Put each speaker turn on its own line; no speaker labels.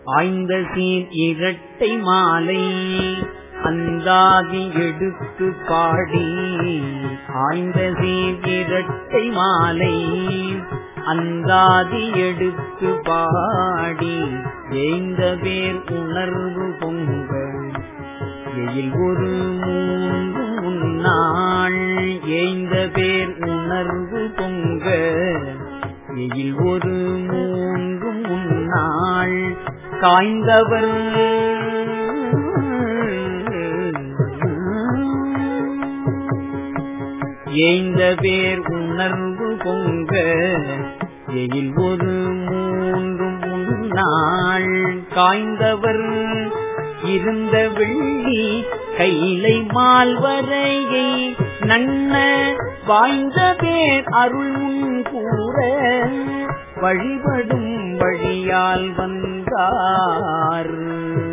ஆய்ந்த சீர் இரட்டை மாலை அந்தாதி எடுத்து பாடி ஆய்ந்த சீர் இரட்டை மாலை அந்தாதி எடுத்து பாடி ஏய்ந்த பேர் உணர்வு பொங்க எயில் ஒரு மூன்று முன்னாள் ஏய்ந்த பேர் உணர்வு பொங்க எயில் ஒரு மூன்று முன்னாள் காய்ந்தவர் ஏய்ந்த பேர் உணர்வு பொங்க எயில் ஒரு மூன்று முன்னாள் காய்ந்தவர் இருந்த வெள்ளி கைலை மால்வரையை நன்ன வாய்ந்த பேர் அருள் முன் கூற வழிபடும் வழியால் வந்தார்